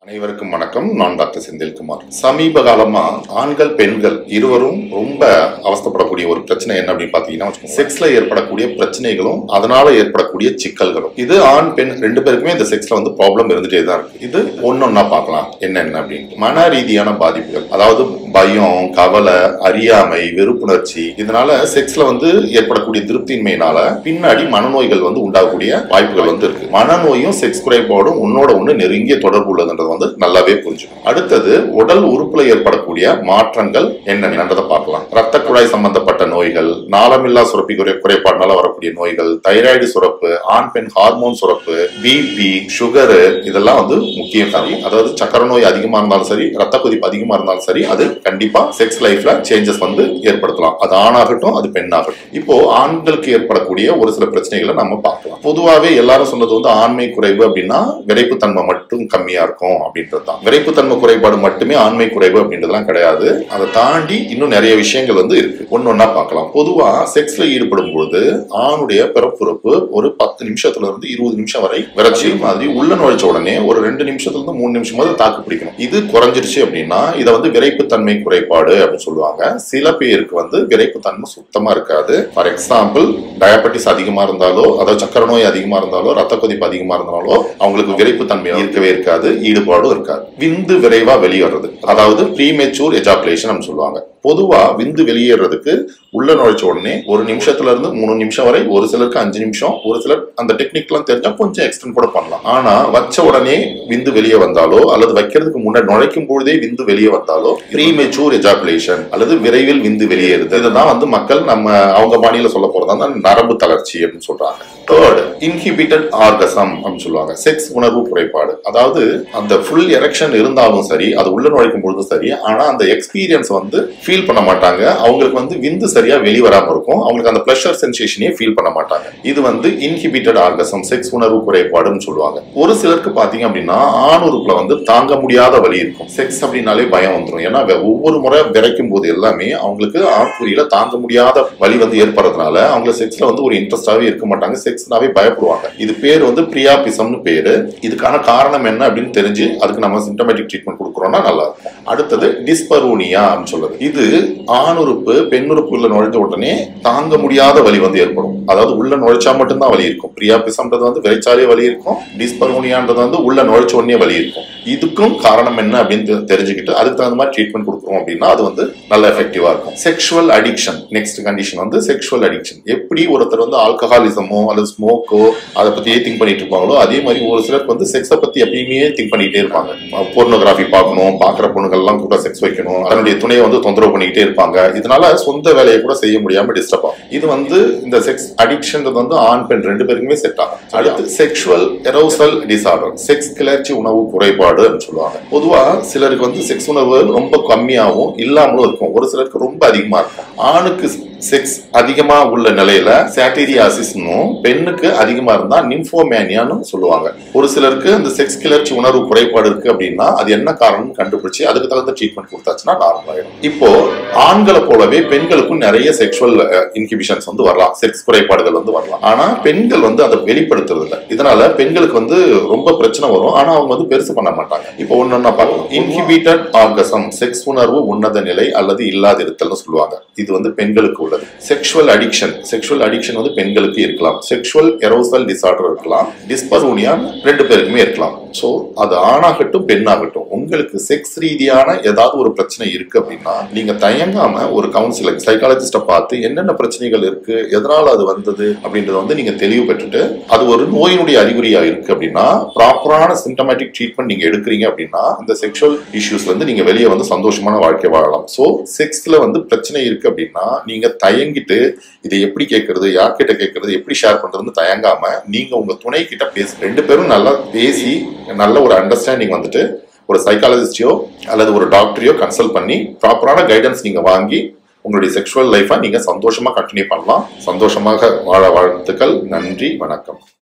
அனைவருக்கும் வணக்கம் நான் டாக்டர் செந்தில்குமார் சமீப காலமா ஆண்கள் பெண்கள் இருவரும் ரொம்ப அவஸ்தைப்படக்கூடிய ஒரு பிரச்சனை என்ன அப்படின்னு பாத்தீங்கன்னா செக்ஸ்ல ஏற்படக்கூடிய பிரச்சனைகளும் அதனால ஏற்படக்கூடிய சிக்கல்களும் இது ஆண் பெண் ரெண்டு பேருக்குமே இந்த செக்ஸ்ல வந்து ப்ராப்ளம் இருந்துட்டே தான் இருக்கு இது ஒன்னொன்னா பார்க்கலாம் என்னென்ன அப்படின்னு மன ரீதியான பாதிப்புகள் அதாவது பயம் கவலை அறியாமை வெறுப்புணர்ச்சி இதனால செக்ஸ்ல வந்து ஏற்படக்கூடிய திருப்தியின்மையினால பின்னாடி மனநோய்கள் வந்து உண்டாகக்கூடிய வாய்ப்புகள் வந்து இருக்கு மனநோயும் செக்ஸ் குறைபாடும் உன்னோட ஒண்ணு நெருங்கிய தொடர்பு உள்ளதுன்றது வந்து நல்லாவே புரிஞ்சுக்கும் அடுத்தது உடல் உறுப்புல ஏற்படக்கூடிய மாற்றங்கள் என்னன்றதை பார்க்கலாம் ரத்த குழாய் சம்பந்தப்பட்ட நோய்கள் நாளமில்லா சுரப்பி குறை குறைபாடுனால வரக்கூடிய நோய்கள் தைராய்டு சுரப்பு ஆண் பெண் ஹார்மோன் சுரப்பு பிபி சுகரு இதெல்லாம் வந்து முக்கிய காரணம் அதாவது சக்கரை நோய் அதிகமா இருந்தாலும் சரி ரத்த கொதிப்பு அதிகமா இருந்தாலும் சரி அது கண்டிப்பா செக்ஸ் லைஃப்ல சேஞ்சஸ் வந்து ஏற்படுத்தலாம் அது ஆணாகட்டும் அது பெண்ணாகட்டும் இப்போ ஆண்களுக்கு ஏற்படக்கூடிய ஒரு சில பிரச்சனைகளை நம்ம பார்க்கலாம் பொதுவாகவே எல்லாரும் சொன்னது வந்து ஆண்மை குறைவு அப்படின்னா விரைப்புத்தன்மை மட்டும் கம்மியா இருக்கும் அப்படின்றது தான் விரைப்புத்தன்மை குறைபாடு மட்டுமே ஆண்மை குறைவு அப்படின்றதுலாம் கிடையாது அதை தாண்டி இன்னும் நிறைய விஷயங்கள் வந்து இருக்கு ஒன்னொன்னா பார்க்கலாம் பொதுவா செக்ஸ்ல ஈடுபடும் பொழுது ஆணுடைய பிறப்புறுப்பு ஒரு பத்து நிமிஷத்துல இருந்து இருபது நிமிஷம் வரை விரைச்சி மாதிரி உள்ள நுழைச்ச உடனே ஒரு ரெண்டு நிமிஷத்துல இருந்து மூணு நிமிஷமாவது தாக்கு பிடிக்கணும் இது குறைஞ்சிருச்சு அப்படின்னா இதை வந்து விரைப்புத்தன்மை குறைபாடு அப்படின்னு சொல்லுவாங்க சில பேருக்கு வந்து விரைப்புத்தன்மை சுத்தமா இருக்காது ஃபார் எக்ஸாம்பிள் டயபெட்டிஸ் அதிகமா இருந்தாலோ அதாவது சக்கரை நோய் அதிகமா இருந்தாலோ ரத்த கொதிப்பு அதிகமா இருந்தாலோ அவங்களுக்கு விரைப்புத்தன்மை இருக்கவே இருக்காது ஈடுபாடும் இருக்காது விந்து விரைவா வெளியேறது அதாவது ப்ரீமெச்சூர் எஜாகுலேஷன் அப்படின்னு சொல்லுவாங்க பொதுவா விந்து வெளியேறதுக்கு உள்ள நுழைச்ச உடனே ஒரு நிமிஷத்துல இருந்து மூணு நிமிஷம் வரை ஒரு சிலருக்கு அஞ்சு நிமிஷம் ஒரு சிலர் அந்த டெக்னிக்லாம் தெரிஞ்சா கொஞ்சம் எக்ஸ்டெண்ட் கூட பண்ணலாம் ஆனா வச்ச உடனே விந்து வெளியே வந்தாலோ அல்லது வைக்கிறதுக்கு முன்னாடி நுழைக்கும் பொழுதே விந்து வெளியே வந்தாலோ ப்ரீமெச்சூர் எஜாகுலேஷன் அல்லது விரைவில் விந்து வெளியேறுது இதுதான் வந்து மக்கள் நம்ம அவங்க பாணியில சொல்ல போறதா நரம்பு தளர்ச்சி அப்படின்னு சொல்றாங்க தேர்ட் இன்ஹிபிட்டட் ஆர்கசம் அப்படின்னு சொல்லுவாங்க செக்ஸ் உணர்வு குறைபாடு அதாவது அந்த ஃபுல் எரெக்ஷன் இருந்தாலும் சரி அது உள்ள நுழைக்கும் பொழுதும் சரி ஆனா அந்த எக்ஸ்பீரியன்ஸ் வந்து ஃபீல் பண்ண மாட்டாங்க அவங்களுக்கு வந்து விந்து சரியா வெளிவராம இருக்கும் அவங்களுக்கு அந்த பிளஷர் சென்சேஷனே ஃபீல் பண்ண மாட்டாங்க இது வந்து இன்ஹிபிட்டட் ஆர்கசம் செக்ஸ் உணர்வு குறைபாடுன்னு சொல்லுவாங்க ஒரு சிலருக்கு பாத்தீங்க அப்படின்னா ஆணுறுப்புல வந்து தாங்க முடியாத வலி இருக்கும் செக்ஸ் அப்படின்னாலே பயம் வந்துடும் ஏன்னா வெ- ஒவ்வொரு முறை விரைக்கும் போது எல்லாமே அவங்களுக்கு ஆண்குறியில தாங்க முடியாத வலி வந்து ஏற்படுறதுனால அவங்க செக்ஸ்ல வந்து ஒரு இன்ட்ரெஸ்டாவே இருக்க மாட்டாங்க செக்ஸ்னாவே பயப்படுவாங்க இது பேர் வந்து பிரியாபிசம்னு பேரு இதுக்கான காரணம் என்ன அப்படின்னு தெரிஞ்சு அதுக்கு நம்ம சிம்டமேட்டிக் ட்ரீட்மெண்ட் கொடுக்குறோம்னா நல்லா இருக்கும் அடுத்தது டிஸ்பரூனியா அப்படின்னு சொல்றது இது ஆணுறுப்பு பெண்ணுறுப்புல நுழைஞ்ச உடனே தாங்க முடியாத வலி வந்து ஏற்படும் அதாவது உள்ள நுழைச்சா மட்டும்தான் வலி இருக்கும் பிரியாபிசம்ன்றது வந்து விரைச்சாலே வலி இருக்கும் டிஸ்பரூனியான்றது வந்து உள்ள நுழைச்ச உடனே வலி இருக்கும் இதுக்கும் காரணம் என்ன அப்படின்னு தெ- தெரிஞ்சுக்கிட்டு அதுக்கு தகுந்த மாதிரி ட்ரீட்மெண்ட் கொடுக்குறோம் அப்படின்னா அது வந்து நல்ல எஃபெக்டிவா இருக்கும் செக்ஷுவல் அடிக்ஷன் நெக்ஸ்ட் கண்டிஷன் வந்து செக்ஷுவல் அடிக்ஷன் எப்படி ஒருத்தர் வந்து ஆல்கஹாலிசமோ அல்லது ஸ்மோக்கோ அதை பத்தியே திங்க் பண்ணிட்டு இருப்பாங்களோ அதே மாதிரி ஒரு சிலருக்கு வந்து செக்ஸை பத்தி எப்பயுமே திங்க் பண்ணிட்டே இருப்பாங்க போர்னோகிராஃபி பார்க்கணும் பார்க்குற பொண்ணுகள்லாம் கூட செக்ஸ் வைக்கணும் தன்னுடைய துணையை வந்து தொந்தரவு பண்ணிக்கிட்டே இருப்பாங்க இதனால சொந்த வேலையை கூட செய்ய முடியாம டிஸ்டர்ப் ஆகும் இது வந்து இந்த செக்ஸ் அடிக்ஷன் வந்து ஆண் பெண் ரெண்டு பேருக்குமே செட் ஆகும் அடுத்து செக்ஷுவல் எரோசல் டிசார்டர் செக்ஸ் கிளர்ச்சி உணவு குறைபாடு அப்படின்னு சொல்லுவாங்க பொதுவா சிலருக்கு வந்து செக்ஸ் உணர்வு ரொம்ப கம்மியாகவும் இல்லாமலும் இருக்கும் ஒரு சிலருக்கு ரொம்ப அதிகமா இருக்கும் ஆணுக்கு செக்ஸ் அதிகமா உள்ள நிலையில சாட்டீரியாசிஸ்னும் பெண்ணுக்கு அதிகமா இருந்தா நிம்ஃபோமேனியான்னு சொல்லுவாங்க ஒரு சிலருக்கு அந்த செக்ஸ் கிளர்ச்சி உணர்வு குறைபாடு இருக்கு அப்படின்னா அது என்ன காரணம்னு கண்டுபிடிச்சு அதுக்கு தகுந்த ட்ரீட்மெண்ட் கொடுத்தாச்சுன்னா நார்மல் ஆயிடும் இப்போ ஆண்களை போலவே பெண்களுக்கும் நிறைய செக்ஷுவல் இன்ஹிபிஷன்ஸ் வந்து வரலாம் செக்ஸ் குறைபாடுகள் வந்து வரலாம் ஆனா பெண்கள் வந்து அதை வெளிப்படுத்துறது இல்லை இதனால பெண்களுக்கு வந்து ரொம்ப பிரச்சனை வரும் ஆனா அவங்க வந்து பெருசு பண்ண மாட்டாங்க இப்போ ஒன்னொன்னா பார்க்கலாம் இன்ஹிபிட்டட் ஆர்கசம் செக்ஸ் உணர்வு உன்னத நிலை அல்லது இல்லாதிருத்தல்னு சொல்லுவாங்க இது வந்து பெண்களுக்கு உள்ளது செக்ஷுவல் அடிக்ஷன் செக்ஷுவல் அடிக்ஷன் வந்து பெண்களுக்கு இருக்கலாம் செக்ஷுவல் எரோசல் டிசார்டர் இருக்கலாம் டிஸ்பர்யூனியா ரெண்டு பேருக்குமே இருக்கலாம் சோ அது ஆணாகட்டும் பெண்ணாகட்டும் உங்களுக்கு செக்ஸ் ரீதியான ஏதாவது ஒரு பிரச்சனை இருக்கு அப்படின்னா நீங்க தயங்காம ஒரு கவுன்சிலர் சைக்காலஜிஸ்ட பார்த்து என்னென்ன பிரச்சனைகள் இருக்கு எதனால அது வந்தது அப்படின்றத வந்து நீங்க தெளிவு பெற்றுட்டு அது ஒரு நோயினுடைய அறிகுறியா இருக்கு அப்படின்னா ப்ராப்பரான சிம்டமேட்டிக் ட்ரீட்மெண்ட் நீங்க எடுக்கிறீங்க அப்படின்னா இந்த செக்ஷுவல் இஷ்யூஸ்ல இருந்து நீங்க வெளியே வந்து சந்தோஷமான வாழ்க்கை வாழலாம் சோ செக்ஸ்ல வந்து பிரச்சனை இருக்கு அப்படின்னா நீங்க தயங்கிட்டு இதை எப்படி கேட்கறது யார்கிட்ட கேட்கறது எப்படி ஷேர் பண்றதுன்னு தயங்காம நீங்க உங்க துணை கிட்ட பேசி ரெண்டு பேரும் நல்லா பேசி நல்ல ஒரு அண்டர்ஸ்டாண்டிங் வந்துட்டு ஒரு சைக்காலஜிஸ்டையோ அல்லது ஒரு டாக்டரையோ கன்சல்ட் பண்ணி ப்ராப்பரான கைடன்ஸ் நீங்க வாங்கி உங்களுடைய செக்ஷுவல் லைஃபை நீங்க சந்தோஷமா கண்டினியூ பண்ணலாம் சந்தோஷமாக வாழ வாழ்த்துக்கள் நன்றி வணக்கம்